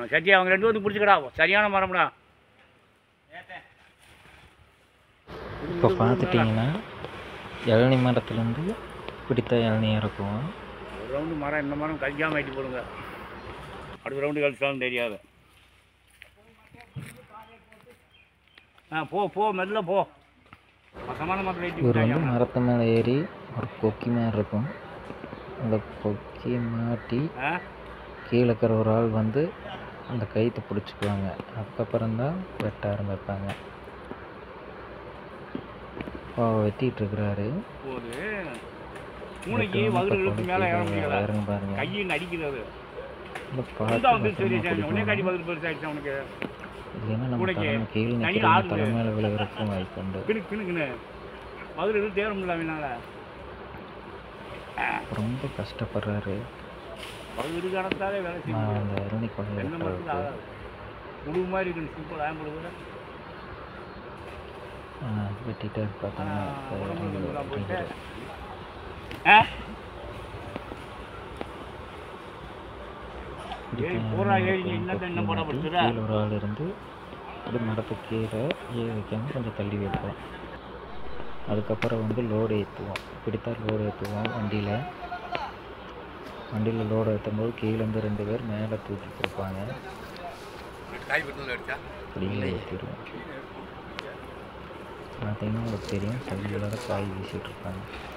சச்சி அவங்க ரெண்டு வந்து பிடிச்சிக்கடா சரியான மரம்டா இப்போ பார்த்துட்டிங்கன்னா இளநி மரத்துலேருந்து பிடித்த இளநி இறக்குவோம் ஒரு ரவுண்டு மரம் இந்த மரம் கழிக்காம ஆயிட்டு போடுங்க அடுத்த ரவுண்டு கழிச்சாலும் தெரியாது ஆ போ போ மெல்ல போ மசமான மரத்தில் ஏற்றி இவர் வந்து விட்டாங்க மரத்து மேலே ஏறி ஒரு கொக்கி மாதிரி இருக்கும் அந்த கொக்கியை மாட்டி ஆ கீழே இருக்கிற ஒரு ஆள் வந்து அந்த கயிற்றை பிடிச்சிக்குவாங்க அதுக்கப்புறம் தான் வெட்ட ஆரம்பிப்பாங்க இப்போ வெட்டிட்டு இருக்கிறாரு போது பூனைக்கு வகுறுகளுக்கு மேலே ஏற முடியல இறங்க பாருங்க கையை நடிக்கிறது இந்த புந்தா வந்து பார்த்து சரி பத்திரமா சரி உடனே காட்டி பிடிக்கணும். பதில் பெருசாகிடுச்சு அவனுக்கு இல்லைன்னா நம்ம பூனைக்கு தலைமை கீழே தனி நிற்கிறவங்க ஆள் தலை மேலே விழுகிறதுக்கும் வாய்ப்பு உண்டு கிணு கிணுக்குன்னு மதுரை எதுவும் தேர முடியல அவனால ரொம்ப கஷ்டப்படுறாரு மதுரை கடத்தாலே வேலை செய்ய நான் முடியாது. அந்த இரணி கொலை என்ன மட்டும் வெட்டுறதுக்கு ஆகாது முழு மாதிரி இருக்குன்னு சிம்பிள் ஆம்பளை ஆ, வெட்டிட்டே பார்த்தீங்கன்னா இப்போ உடம்பு இறங்கி நல்லா போயிட்டு இறங்கிடும். ஆ இப்படி ஏய், தான் போறா, இறங்கி ஏறி நீ கொக்கி என்னத்த என்ன மாட்டி படம் படுத்துற? கீழே ஒரு ஆள் இருந்து இப்படி மரத்துக்கு கீழே ஏற வைக்காம கொஞ்சம் தள்ளி வைப்போம் அதுக்கப்புறம் வந்து லோடு ஏற்றுவோம் இப்படித்தான் லோடு ஏற்றுவோம் வண்டியில் வண்டியில் லோடு ஏற்றும் போது கீழேருந்து ரெண்டு பேர் மேலே தூக்கி கொடுப்பாங்க அப்படியே ஏற்றிடுவோம் பார்த்தீங்கன்னா உங்களுக்கு தெரியும் கையில் காய் வீசிட்டு இருப்பாங்க